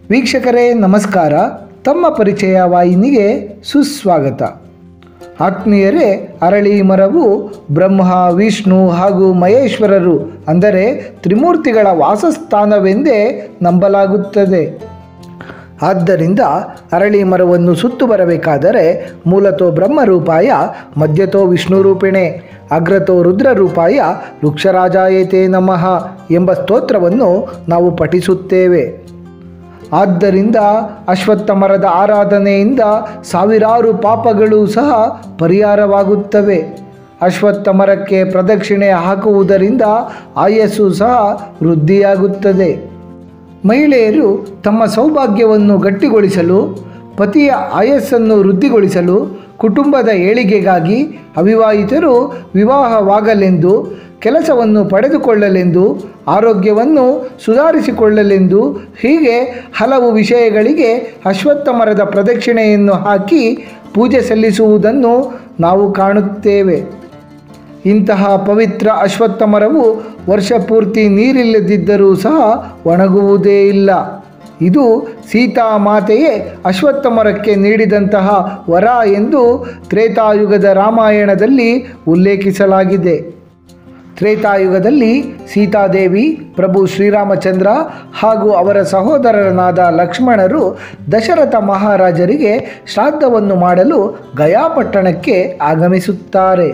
ವೀಕ್ಷಕರೇ ನಮಸ್ಕಾರ ತಮ್ಮ ಪರಿಚಯ ವಾಹಿನಿಗೆ ಸುಸ್ವಾಗತ ಆತ್ಮೀಯರೇ ಅರಳಿ ಮರವು ಬ್ರಹ್ಮ ವಿಷ್ಣು ಹಾಗೂ ಮಹೇಶ್ವರರು ಅಂದರೆ ತ್ರಿಮೂರ್ತಿಗಳ ವಾಸಸ್ಥಾನವೆಂದೇ ನಂಬಲಾಗುತ್ತದೆ ಆದ್ದರಿಂದ ಅರಳಿ ಮರವನ್ನು ಸುತ್ತು ಬರಬೇಕಾದರೆ ಮೂಲತೋ ಬ್ರಹ್ಮರೂಪಾಯ ಮಧ್ಯತೋ ವಿಷ್ಣುರೂಪಿಣೆ ಅಗ್ರತೋ ರುದ್ರರೂಪಾಯ ವೃಕ್ಷರಾಜಾಯತೆ ನಮಃ ಎಂಬ ಸ್ತೋತ್ರವನ್ನು ನಾವು ಪಠಿಸುತ್ತೇವೆ ಆದ್ದರಿಂದ ಅಶ್ವತ್ಥ ಮರದ ಆರಾಧನೆಯಿಂದ ಸಾವಿರಾರು ಪಾಪಗಳು ಸಹ ಪರಿಹಾರವಾಗುತ್ತವೆ ಅಶ್ವತ್ಥ ಮರಕ್ಕೆ ಪ್ರದಕ್ಷಿಣೆ ಹಾಕುವುದರಿಂದ ಆಯಸ್ಸು ಸಹ ವೃದ್ಧಿಯಾಗುತ್ತದೆ ಮಹಿಳೆಯರು ತಮ್ಮ ಸೌಭಾಗ್ಯವನ್ನು ಗಟ್ಟಿಗೊಳಿಸಲು ಪತಿಯ ಆಯಸ್ಸನ್ನು ವೃದ್ಧಿಗೊಳಿಸಲು ಕುಟುಂಬದ ಏಳಿಗೆಗಾಗಿ ಅವಿವಾಹಿತರು ವಿವಾಹವಾಗಲೆಂದು ಕೆಲಸವನ್ನು ಪಡೆದುಕೊಳ್ಳಲೆಂದು ಆರೋಗ್ಯವನ್ನು ಸುಧಾರಿಸಿಕೊಳ್ಳಲೆಂದು ಹೀಗೆ ಹಲವು ವಿಷಯಗಳಿಗೆ ಅಶ್ವತ್ಥ ಮರದ ಪ್ರದಕ್ಷಿಣೆಯನ್ನು ಹಾಕಿ ಪೂಜೆ ಸಲ್ಲಿಸುವುದನ್ನು ನಾವು ಕಾಣುತ್ತೇವೆ ಇಂತಹ ಪವಿತ್ರ ಅಶ್ವತ್ಥ ಮರವು ವರ್ಷ ಪೂರ್ತಿ ನೀರಿಲ್ಲದಿದ್ದರೂ ಸಹ ಒಣಗುವುದೇ ಇಲ್ಲ ಇದು ಸೀತಾ ಮಾತೆಯೇ ಅಶ್ವತ್ಥ ಮರಕ್ಕೆ ನೀಡಿದಂತಹ ವರ ಎಂದು ತ್ರೇತಾಯುಗದ ರಾಮಾಯಣದಲ್ಲಿ ಉಲ್ಲೇಖಿಸಲಾಗಿದೆ ತ್ರೇತಾಯುಗದಲ್ಲಿ ಸೀತಾದೇವಿ ಪ್ರಭು ಶ್ರೀರಾಮಚಂದ್ರ ಹಾಗೂ ಅವರ ಸಹೋದರನಾದ ಲಕ್ಷ್ಮಣರು ದಶರಥ ಮಹಾರಾಜರಿಗೆ ಶ್ರಾದ್ದವನ್ನು ಮಾಡಲು ಗಯಾಪಟ್ಟಣಕ್ಕೆ ಆಗಮಿಸುತ್ತಾರೆ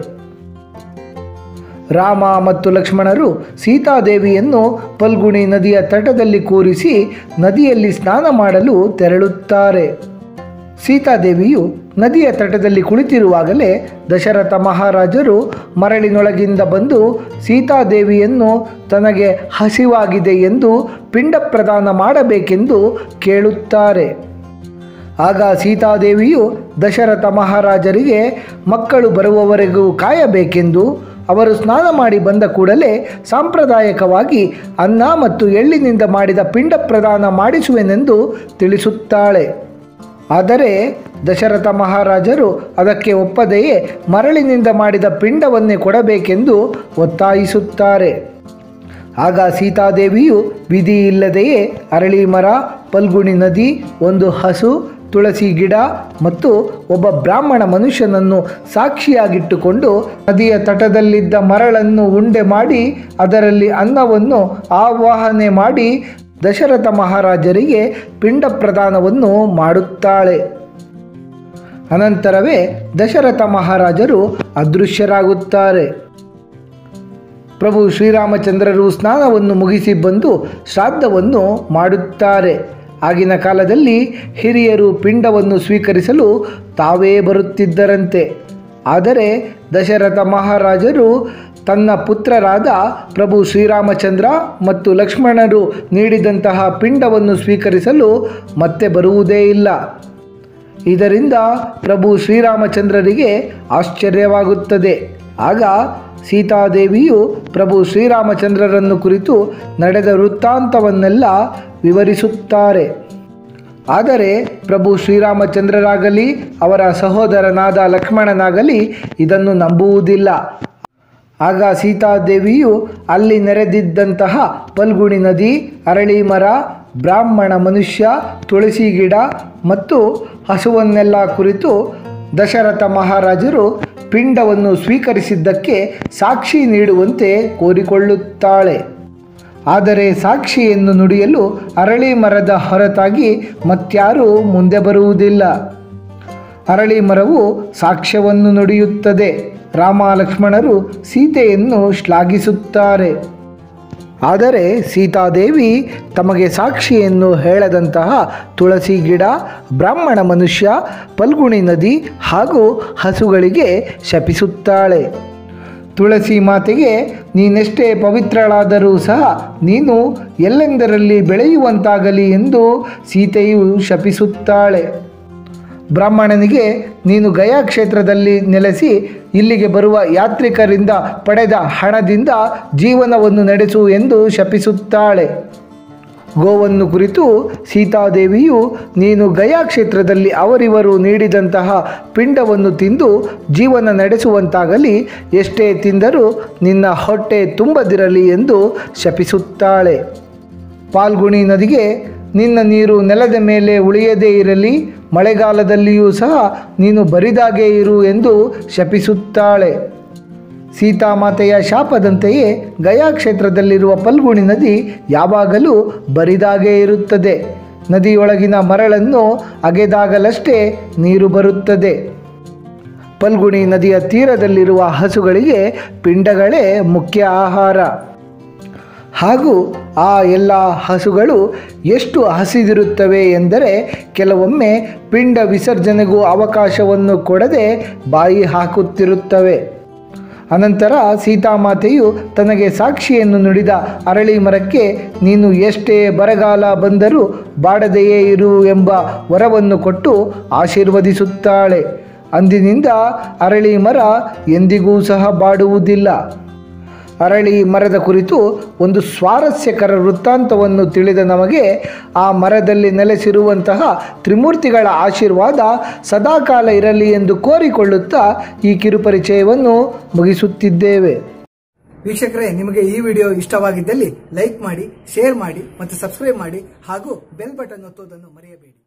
ರಾಮ ಮತ್ತು ಲಕ್ಷ್ಮಣರು ಸೀತಾದೇವಿಯನ್ನು ಪಲ್ಗುಣಿ ನದಿಯ ತಟದಲ್ಲಿ ಕೂರಿಸಿ ನದಿಯಲ್ಲಿ ಸ್ನಾನ ಮಾಡಲು ತೆರಳುತ್ತಾರೆ ಸೀತಾದೇವಿಯು ನದಿಯ ತಟದಲ್ಲಿ ಕುಳಿತಿರುವಾಗಲೇ ದಶರಥ ಮಹಾರಾಜರು ಮರಳಿನೊಳಗಿಂದ ಬಂದು ಸೀತಾದೇವಿಯನ್ನು ತನಗೆ ಹಸಿವಾಗಿದೆ ಎಂದು ಪಿಂಡ ಪ್ರದಾನ ಮಾಡಬೇಕೆಂದು ಕೇಳುತ್ತಾರೆ ಆಗ ಸೀತಾದೇವಿಯು ದಶರಥ ಮಹಾರಾಜರಿಗೆ ಮಕ್ಕಳು ಬರುವವರೆಗೂ ಕಾಯಬೇಕೆಂದು ಅವರು ಸ್ನಾನ ಮಾಡಿ ಬಂದ ಕೂಡಲೇ ಸಾಂಪ್ರದಾಯಿಕವಾಗಿ ಅನ್ನ ಮತ್ತು ಎಳ್ಳಿನಿಂದ ಮಾಡಿದ ಪಿಂಡ ಪ್ರದಾನ ಮಾಡಿಸುವೆನೆಂದು ತಿಳಿಸುತ್ತಾಳೆ ಆದರೆ ದಶರಥ ಮಹಾರಾಜರು ಅದಕ್ಕೆ ಒಪ್ಪದೆಯೇ ಮರಳಿನಿಂದ ಮಾಡಿದ ಪಿಂಡವನ್ನೇ ಕೊಡಬೇಕೆಂದು ಒತ್ತಾಯಿಸುತ್ತಾರೆ ಆಗ ಸೀತಾದೇವಿಯು ವಿಧಿ ಇಲ್ಲದೆಯೇ ಅರಳಿ ಮರ ಪಲ್ಗುಣಿ ನದಿ ಒಂದು ಹಸು ತುಳಸಿ ಗಿಡ ಮತ್ತು ಒಬ್ಬ ಬ್ರಾಹ್ಮಣ ಮನುಷ್ಯನನ್ನು ಸಾಕ್ಷಿಯಾಗಿಟ್ಟುಕೊಂಡು ನದಿಯ ತಟದಲ್ಲಿದ್ದ ಮರಳನ್ನು ಉಂಡೆ ಮಾಡಿ ಅದರಲ್ಲಿ ಅನ್ನವನ್ನು ಆವಾಹನೆ ಮಾಡಿ ದಶರಥ ಮಹಾರಾಜರಿಗೆ ಪಿಂಡ ಪ್ರದಾನವನ್ನು ಮಾಡುತ್ತಾಳೆ ಅನಂತರವೇ ದಶರಥ ಮಹಾರಾಜರು ಅದೃಶ್ಯರಾಗುತ್ತಾರೆ ಪ್ರಭು ಶ್ರೀರಾಮಚಂದ್ರರು ಸ್ನಾನವನ್ನು ಮುಗಿಸಿ ಬಂದು ಶ್ರಾದ್ದವನ್ನು ಮಾಡುತ್ತಾರೆ ಆಗಿನ ಕಾಲದಲ್ಲಿ ಹಿರಿಯರು ಪಿಂಡವನ್ನು ಸ್ವೀಕರಿಸಲು ತಾವೇ ಬರುತ್ತಿದ್ದರಂತೆ ಆದರೆ ದಶರಥ ಮಹಾರಾಜರು ತನ್ನ ಪುತ್ರರಾದ ಪ್ರಭು ಶ್ರೀರಾಮಚಂದ್ರ ಮತ್ತು ಲಕ್ಷ್ಮಣರು ನೀಡಿದಂತಹ ಪಿಂಡವನ್ನು ಸ್ವೀಕರಿಸಲು ಮತ್ತೆ ಬರುವುದೇ ಇಲ್ಲ ಇದರಿಂದ ಪ್ರಭು ಶ್ರೀರಾಮಚಂದ್ರರಿಗೆ ಆಶ್ಚರ್ಯವಾಗುತ್ತದೆ ಆಗ ಸೀತಾದೇವಿಯು ಪ್ರಭು ಶ್ರೀರಾಮಚಂದ್ರರನ್ನು ಕುರಿತು ನಡೆದ ವೃತ್ತಾಂತವನ್ನೆಲ್ಲ ವಿವರಿಸುತ್ತಾರೆ ಆದರೆ ಪ್ರಭು ಶ್ರೀರಾಮಚಂದ್ರರಾಗಲಿ ಅವರ ಸಹೋದರನಾದ ಲಕ್ಷ್ಮಣನಾಗಲಿ ಇದನ್ನು ನಂಬುವುದಿಲ್ಲ ಆಗ ಸೀತಾದೇವಿಯು ಅಲ್ಲಿ ನೆರೆದಿದ್ದಂತಹ ಪಲ್ಗುಣಿ ನದಿ ಅರಳಿ ಮರ ಬ್ರಾಹ್ಮಣ ಮನುಷ್ಯ ತುಳಸಿ ಗಿಡ ಮತ್ತು ಹಸುವನ್ನೆಲ್ಲ ಕುರಿತು ದಶರಥ ಮಹಾರಾಜರು ಪಿಂಡವನ್ನು ಸ್ವೀಕರಿಸಿದ್ದಕ್ಕೆ ಸಾಕ್ಷಿ ನೀಡುವಂತೆ ಕೋರಿಕೊಳ್ಳುತ್ತಾಳೆ ಆದರೆ ಸಾಕ್ಷಿಯನ್ನು ನುಡಿಯಲು ಅರಳಿ ಮರದ ಹೊರತಾಗಿ ಮತ್ಯಾರೂ ಮುಂದೆ ಬರುವುದಿಲ್ಲ ಅರಳಿ ಮರವು ಸಾಕ್ಷ್ಯವನ್ನು ನುಡಿಯುತ್ತದೆ ರಾಮ ಲಕ್ಷ್ಮಣರು ಸೀತೆಯನ್ನು ಶ್ಲಾಘಿಸುತ್ತಾರೆ ಆದರೆ ಸೀತಾದೇವಿ ತಮಗೆ ಸಾಕ್ಷಿಯನ್ನು ಹೇಳದಂತಹ ತುಳಸಿ ಗಿಡ ಬ್ರಾಹ್ಮಣ ಮನುಷ್ಯ ಪಲ್ಗುಣಿ ನದಿ ಹಾಗೂ ಹಸುಗಳಿಗೆ ಶಪಿಸುತ್ತಾಳೆ ತುಳಸಿ ಮಾತೆಗೆ ನೀನೆಷ್ಟೇ ಪವಿತ್ರಳಾದರೂ ಸಹ ನೀನು ಎಲ್ಲೆಂದರಲ್ಲಿ ಬೆಳೆಯುವಂತಾಗಲಿ ಎಂದು ಸೀತೆಯು ಶಪಿಸುತ್ತಾಳೆ ಬ್ರಾಹ್ಮಣನಿಗೆ ನೀನು ಗಯಾ ಕ್ಷೇತ್ರದಲ್ಲಿ ನೆಲೆಸಿ ಇಲ್ಲಿಗೆ ಬರುವ ಯಾತ್ರಿಕರಿಂದ ಪಡೆದ ಹಣದಿಂದ ಜೀವನವನ್ನು ನಡೆಸು ಎಂದು ಶಪಿಸುತ್ತಾಳೆ ಗೋವನ್ನು ಕುರಿತು ಸೀತಾದೇವಿಯು ನೀನು ಗಯಾ ಕ್ಷೇತ್ರದಲ್ಲಿ ಅವರಿವರು ನೀಡಿದಂತಹ ಪಿಂಡವನ್ನು ತಿಂದು ಜೀವನ ನಡೆಸುವಂತಾಗಲಿ ಎಷ್ಟೇ ತಿಂದರೂ ನಿನ್ನ ಹೊಟ್ಟೆ ತುಂಬದಿರಲಿ ಎಂದು ಶಪಿಸುತ್ತಾಳೆ ಪಾಲ್ಗುಣಿ ನದಿಗೆ ನಿನ್ನ ನೀರು ನೆಲದ ಮೇಲೆ ಉಳಿಯದೇ ಇರಲಿ ಮಳೆಗಾಲದಲ್ಲಿಯೂ ಸಹ ನೀನು ಬರಿದಾಗೇ ಇರು ಎಂದು ಶಪಿಸುತ್ತಾಳೆ ಸೀತಾಮಾತೆಯ ಶಾಪದಂತೆಯೇ ಗಯಾ ಕ್ಷೇತ್ರದಲ್ಲಿರುವ ಪಲ್ಗುಣಿ ನದಿ ಯಾವಾಗಲೂ ಬರಿದಾಗೇ ಇರುತ್ತದೆ ನದಿಯೊಳಗಿನ ಮರಳನ್ನು ಅಗೆದಾಗಲಷ್ಟೇ ನೀರು ಬರುತ್ತದೆ ಪಲ್ಗುಣಿ ನದಿಯ ತೀರದಲ್ಲಿರುವ ಹಸುಗಳಿಗೆ ಪಿಂಡಗಳೇ ಮುಖ್ಯ ಆಹಾರ ಹಾಗೂ ಆ ಎಲ್ಲ ಹಸುಗಳು ಎಷ್ಟು ಹಸಿದಿರುತ್ತವೆ ಎಂದರೆ ಕೆಲವೊಮ್ಮೆ ಪಿಂಡ ವಿಸರ್ಜನೆಗೂ ಅವಕಾಶವನ್ನು ಕೊಡದೆ ಬಾಯಿ ಹಾಕುತ್ತಿರುತ್ತವೆ ಅನಂತರ ಸೀತಾಮಾತೆಯು ತನಗೆ ಸಾಕ್ಷಿಯನ್ನು ನುಡಿದ ಅರಳಿ ಮರಕ್ಕೆ ನೀನು ಎಷ್ಟೇ ಬರಗಾಲ ಬಂದರೂ ಬಾಡದೆಯೇ ಇರು ಎಂಬ ವರವನ್ನು ಕೊಟ್ಟು ಆಶೀರ್ವದಿಸುತ್ತಾಳೆ ಅಂದಿನಿಂದ ಅರಳಿ ಮರ ಎಂದಿಗೂ ಸಹ ಬಾಡುವುದಿಲ್ಲ ಅರಳಿ ಮರದ ಕುರಿತು ಒಂದು ಸ್ವಾರಸ್ಯಕರ ವೃತ್ತಾಂತವನ್ನು ತಿಳಿದ ನಮಗೆ ಆ ಮರದಲ್ಲಿ ನೆಲೆಸಿರುವಂತಹ ತ್ರಿಮೂರ್ತಿಗಳ ಆಶೀರ್ವಾದ ಸದಾಕಾಲ ಇರಲಿ ಎಂದು ಕೋರಿಕೊಳ್ಳುತ್ತಾ ಈ ಕಿರುಪರಿಚಯವನ್ನು ಮುಗಿಸುತ್ತಿದ್ದೇವೆ ವೀಕ್ಷಕರೇ ನಿಮಗೆ ಈ ವಿಡಿಯೋ ಇಷ್ಟವಾಗಿದ್ದಲ್ಲಿ ಲೈಕ್ ಮಾಡಿ ಶೇರ್ ಮಾಡಿ ಮತ್ತು ಸಬ್ಸ್ಕ್ರೈಬ್ ಮಾಡಿ ಹಾಗೂ ಬೆಲ್ ಬಟನ್ ಒತ್ತುವುದನ್ನು ಮರೆಯಬೇಡಿ